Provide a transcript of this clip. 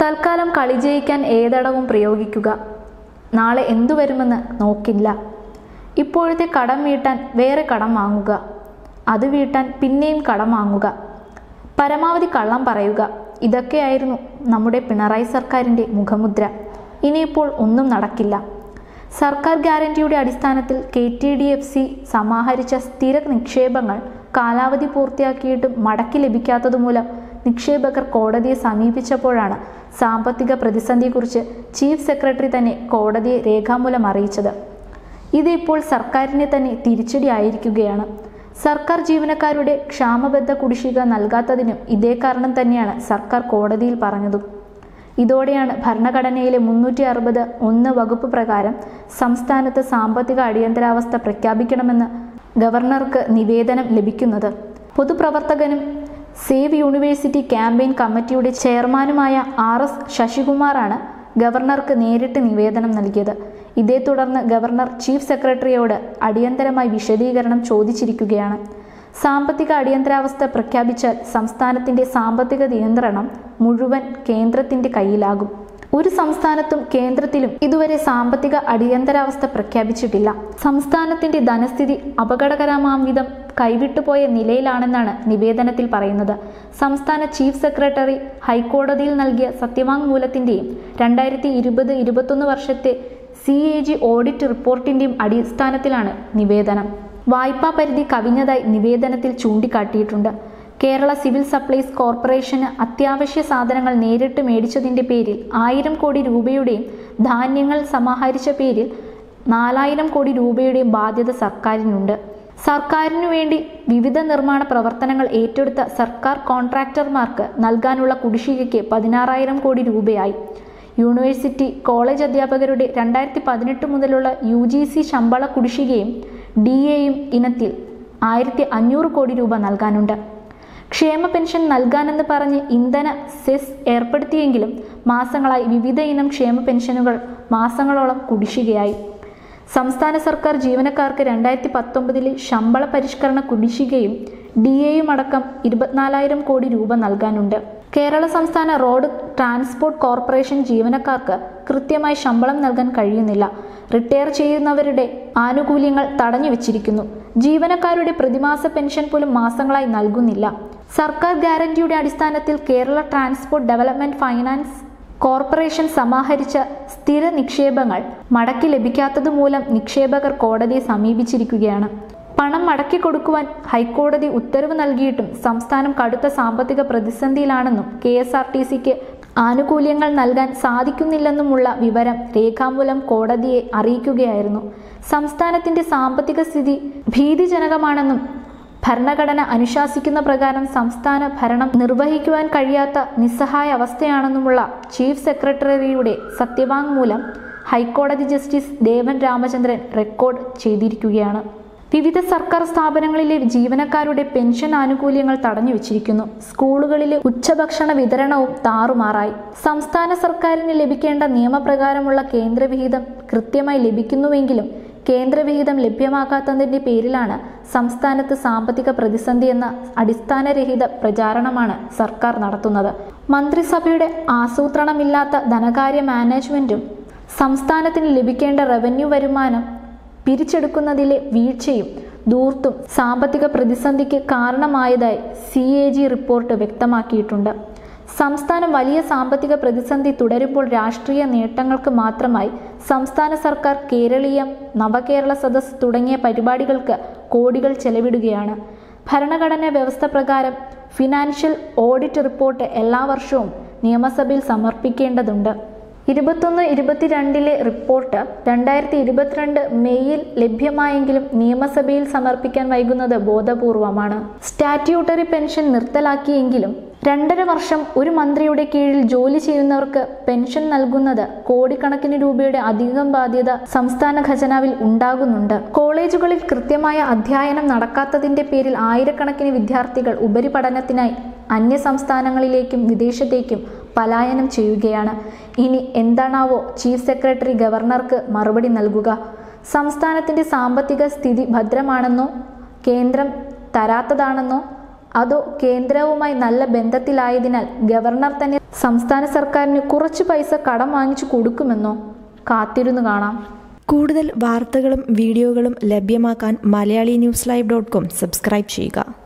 തൽക്കാലം കളി ജയിക്കാൻ ഏതടവും പ്രയോഗിക്കുക നാളെ എന്തു വരുമെന്ന് നോക്കില്ല ഇപ്പോഴത്തെ കടം വീട്ടാൻ വേറെ കടം വാങ്ങുക അത് വീട്ടാൻ പിന്നെയും കടം വാങ്ങുക പരമാവധി കള്ളം പറയുക ഇതൊക്കെയായിരുന്നു നമ്മുടെ പിണറായി സർക്കാരിൻ്റെ മുഖമുദ്ര ഇനിയിപ്പോൾ ഒന്നും നടക്കില്ല സർക്കാർ ഗ്യാരണ്ടിയുടെ അടിസ്ഥാനത്തിൽ K T D F C സമാഹരിച്ച സ്ഥിര നിക്ഷേപങ്ങൾ കാലാവധി പൂർത്തിയാക്കിയിട്ടും മടക്കി ലഭിക്കാത്തതുമൂലം നിക്ഷേപകർ കോടതിയെ സമീപിച്ചപ്പോഴാണ് സാമ്പത്തിക പ്രതിസന്ധിയെക്കുറിച്ച് ചീഫ് സെക്രട്ടറി തന്നെ കോടതിയെ രേഖാമൂലം അറിയിച്ചത് ഇത് ഇപ്പോൾ സർക്കാരിനെ തന്നെ തിരിച്ചടിയായിരിക്കുകയാണ് സർക്കാർ ജീവനക്കാരുടെ ക്ഷാമബദ്ധ കുടിശ്ശിക നൽകാത്തതിനും ഇതേ കാരണം തന്നെയാണ് സർക്കാർ കോടതിയിൽ പറഞ്ഞതും ഇതോടെയാണ് ഭരണഘടനയിലെ മുന്നൂറ്റി അറുപത് ഒന്ന് വകുപ്പ് പ്രകാരം സംസ്ഥാനത്ത് സാമ്പത്തിക അടിയന്തരാവസ്ഥ പ്രഖ്യാപിക്കണമെന്ന് ഗവർണർക്ക് നിവേദനം ലഭിക്കുന്നത് പൊതുപ്രവർത്തകനും സേവ് യൂണിവേഴ്സിറ്റി ക്യാമ്പയിൻ കമ്മിറ്റിയുടെ ചെയർമാനുമായ ആർ എസ് ശശികുമാറാണ് ഗവർണർക്ക് നേരിട്ട് നിവേദനം നൽകിയത് ഇതേ തുടർന്ന് ഗവർണർ ചീഫ് സെക്രട്ടറിയോട് അടിയന്തരമായി വിശദീകരണം ചോദിച്ചിരിക്കുകയാണ് സാമ്പത്തിക അടിയന്തരാവസ്ഥ പ്രഖ്യാപിച്ചാൽ സംസ്ഥാനത്തിന്റെ സാമ്പത്തിക നിയന്ത്രണം മുഴുവൻ കേന്ദ്രത്തിന്റെ കയ്യിലാകും ഒരു സംസ്ഥാനത്തും കേന്ദ്രത്തിലും ഇതുവരെ സാമ്പത്തിക അടിയന്തരാവസ്ഥ പ്രഖ്യാപിച്ചിട്ടില്ല സംസ്ഥാനത്തിന്റെ ധനസ്ഥിതി അപകടകരമാം വിധം കൈവിട്ടുപോയ നിലയിലാണെന്നാണ് നിവേദനത്തിൽ പറയുന്നത് സംസ്ഥാന ചീഫ് സെക്രട്ടറി ഹൈക്കോടതിയിൽ നൽകിയ സത്യവാങ്മൂലത്തിന്റെയും രണ്ടായിരത്തി ഇരുപത് ഇരുപത്തൊന്ന് വർഷത്തെ സി എ ജി ഓഡിറ്റ് റിപ്പോർട്ടിന്റെയും അടിസ്ഥാനത്തിലാണ് നിവേദനം വായ്പാ പരിധി കവിഞ്ഞതായി നിവേദനത്തിൽ ചൂണ്ടിക്കാട്ടിയിട്ടുണ്ട് കേരള സിവിൽ സപ്ലൈസ് കോർപ്പറേഷന് അത്യാവശ്യ സാധനങ്ങൾ നേരിട്ട് മേടിച്ചതിന്റെ പേരിൽ ആയിരം കോടി രൂപയുടെയും ധാന്യങ്ങൾ സമാഹരിച്ച പേരിൽ നാലായിരം കോടി രൂപയുടെയും ബാധ്യത സർക്കാരിനുണ്ട് സർക്കാരിനു വേണ്ടി വിവിധ നിർമ്മാണ പ്രവർത്തനങ്ങൾ ഏറ്റെടുത്ത സർക്കാർ കോൺട്രാക്ടർമാർക്ക് നൽകാനുള്ള കുടിശ്ശികയ്ക്ക് പതിനാറായിരം കോടി രൂപയായി യൂണിവേഴ്സിറ്റി കോളേജ് അധ്യാപകരുടെ രണ്ടായിരത്തി പതിനെട്ട് മുതലുള്ള യു ജി സി ശമ്പള കുടിശ്ശികയും ഡി എയും ഇനത്തിൽ ആയിരത്തി അഞ്ഞൂറ് കോടി രൂപ നൽകാനുണ്ട് ക്ഷേമ പെൻഷൻ നൽകാനെന്ന് പറഞ്ഞ് ഇന്ധന സെസ് ഏർപ്പെടുത്തിയെങ്കിലും മാസങ്ങളായി വിവിധ ഇനം ക്ഷേമ പെൻഷനുകൾ മാസങ്ങളോളം കുടിശ്ശികയായി സംസ്ഥാന സർക്കാർ ജീവനക്കാർക്ക് രണ്ടായിരത്തി പത്തൊമ്പതിലെ ശമ്പള പരിഷ്കരണ കുടിശ്ശികയും ഡി എയും അടക്കം ഇരുപത്തിനാലായിരം കോടി രൂപ നൽകാനുണ്ട് കേരള സംസ്ഥാന റോഡ് ട്രാൻസ്പോർട്ട് കോർപ്പറേഷൻ ജീവനക്കാർക്ക് കൃത്യമായി ശമ്പളം നൽകാൻ കഴിയുന്നില്ല റിട്ടയർ ചെയ്യുന്നവരുടെ ആനുകൂല്യങ്ങൾ തടഞ്ഞു വെച്ചിരിക്കുന്നു ജീവനക്കാരുടെ പ്രതിമാസ പെൻഷൻ പോലും മാസങ്ങളായി നൽകുന്നില്ല സർക്കാർ ഗ്യാരണ്ടിയുടെ അടിസ്ഥാനത്തിൽ Kerala transport development finance corporation സമാഹരിച്ച സ്ഥിര നിക്ഷേപങ്ങൾ മടക്കി ലഭിക്കാത്തതുമൂലം നിക്ഷേപകർ കോടതിയെ സമീപിച്ചിരിക്കുകയാണ് പണം മടക്കി കൊടുക്കുവാൻ ഹൈക്കോടതി ഉത്തരവ് നൽകിയിട്ടും സംസ്ഥാനം കടുത്ത സാമ്പത്തിക പ്രതിസന്ധിയിലാണെന്നും കെ എസ് ആർ ടി സിക്ക് ആനുകൂല്യങ്ങൾ നൽകാൻ സാധിക്കുന്നില്ലെന്നുമുള്ള വിവരം രേഖാമൂലം കോടതിയെ അറിയിക്കുകയായിരുന്നു സംസ്ഥാനത്തിന്റെ സാമ്പത്തിക സ്ഥിതി ഭീതിജനകമാണെന്നും ഭരണഘടന അനുശാസിക്കുന്ന പ്രകാരം സംസ്ഥാന ഭരണം നിർവഹിക്കുവാൻ കഴിയാത്ത നിസ്സഹായ അവസ്ഥയാണെന്നുമുള്ള ചീഫ് സെക്രട്ടറിയുടെ സത്യവാങ്മൂലം ഹൈക്കോടതി ജസ്റ്റിസ് ദേവൻ രാമചന്ദ്രൻ റെക്കോർഡ് ചെയ്തിരിക്കുകയാണ് വിവിധ സർക്കാർ സ്ഥാപനങ്ങളിലെ ജീവനക്കാരുടെ പെൻഷൻ ആനുകൂല്യങ്ങൾ തടഞ്ഞു വെച്ചിരിക്കുന്നു സ്കൂളുകളിലെ ഉച്ചഭക്ഷണ വിതരണവും താറുമാറായി സംസ്ഥാന സർക്കാരിന് ലഭിക്കേണ്ട നിയമപ്രകാരമുള്ള കേന്ദ്രവിഹിതം കൃത്യമായി ലഭിക്കുന്നുവെങ്കിലും കേന്ദ്രവിഹിതം ലഭ്യമാക്കാത്തതിന്റെ പേരിലാണ് സംസ്ഥാനത്ത് സാമ്പത്തിക പ്രതിസന്ധി എന്ന അടിസ്ഥാനരഹിത പ്രചാരണമാണ് സർക്കാർ നടത്തുന്നത് മന്ത്രിസഭയുടെ ആസൂത്രണമില്ലാത്ത ധനകാര്യ മാനേജ്മെന്റും സംസ്ഥാനത്തിന് ലഭിക്കേണ്ട റവന്യൂ വരുമാനം പിരിച്ചെടുക്കുന്നതിലെ വീഴ്ചയും ദൂർത്തും സാമ്പത്തിക പ്രതിസന്ധിക്ക് കാരണമായതായി സി എ ജി റിപ്പോർട്ട് വ്യക്തമാക്കിയിട്ടുണ്ട് സംസ്ഥാനം വലിയ സാമ്പത്തിക പ്രതിസന്ധി തുടരുമ്പോൾ രാഷ്ട്രീയ നേട്ടങ്ങൾക്ക് മാത്രമായി സംസ്ഥാന സർക്കാർ കേരളീയം നവകേരള സദസ് തുടങ്ങിയ പരിപാടികൾക്ക് കോടികൾ ചെലവിടുകയാണ് ഭരണഘടനാ വ്യവസ്ഥ പ്രകാരം ഫിനാൻഷ്യൽ ഓഡിറ്റ് റിപ്പോർട്ട് എല്ലാ വർഷവും നിയമസഭയിൽ സമർപ്പിക്കേണ്ടതുണ്ട് ഇരുപത്തൊന്ന് ഇരുപത്തിരണ്ടിലെ റിപ്പോർട്ട് രണ്ടായിരത്തി ഇരുപത്തിരണ്ട് മെയ്യിൽ ലഭ്യമായെങ്കിലും നിയമസഭയിൽ സമർപ്പിക്കാൻ വൈകുന്നത് ബോധപൂർവമാണ് സ്റ്റാറ്റ്യൂട്ടറി പെൻഷൻ നിർത്തലാക്കിയെങ്കിലും രണ്ടര വർഷം ഒരു മന്ത്രിയുടെ കീഴിൽ ജോലി ചെയ്യുന്നവർക്ക് പെൻഷൻ നൽകുന്നത് കോടിക്കണക്കിന് രൂപയുടെ അധികം ബാധ്യത സംസ്ഥാന ഖജനാവിൽ ഉണ്ടാകുന്നുണ്ട് കോളേജുകളിൽ കൃത്യമായ അധ്യയനം നടക്കാത്തതിന്റെ പേരിൽ ആയിരക്കണക്കിന് വിദ്യാർത്ഥികൾ ഉപരിപഠനത്തിനായി അന്യ സംസ്ഥാനങ്ങളിലേക്കും വിദേശത്തേക്കും പലായനം ചെയ്യുകയാണ് ഇനി എന്താണാവോ ചീഫ് സെക്രട്ടറി ഗവർണർക്ക് മറുപടി നൽകുക സംസ്ഥാനത്തിന്റെ സാമ്പത്തിക സ്ഥിതി ഭദ്രമാണെന്നോ കേന്ദ്രം തരാത്തതാണെന്നോ അതോ കേന്ദ്രവുമായി നല്ല ബന്ധത്തിലായതിനാൽ ഗവർണർ തന്നെ സംസ്ഥാന സർക്കാരിന് കുറച്ച് പൈസ കടം വാങ്ങിച്ചു കൊടുക്കുമെന്നോ കാത്തിരുന്നു കാണാം കൂടുതൽ വാർത്തകളും വീഡിയോകളും ലഭ്യമാക്കാൻ Malayali news live dot com subscribe ചെയ്യുക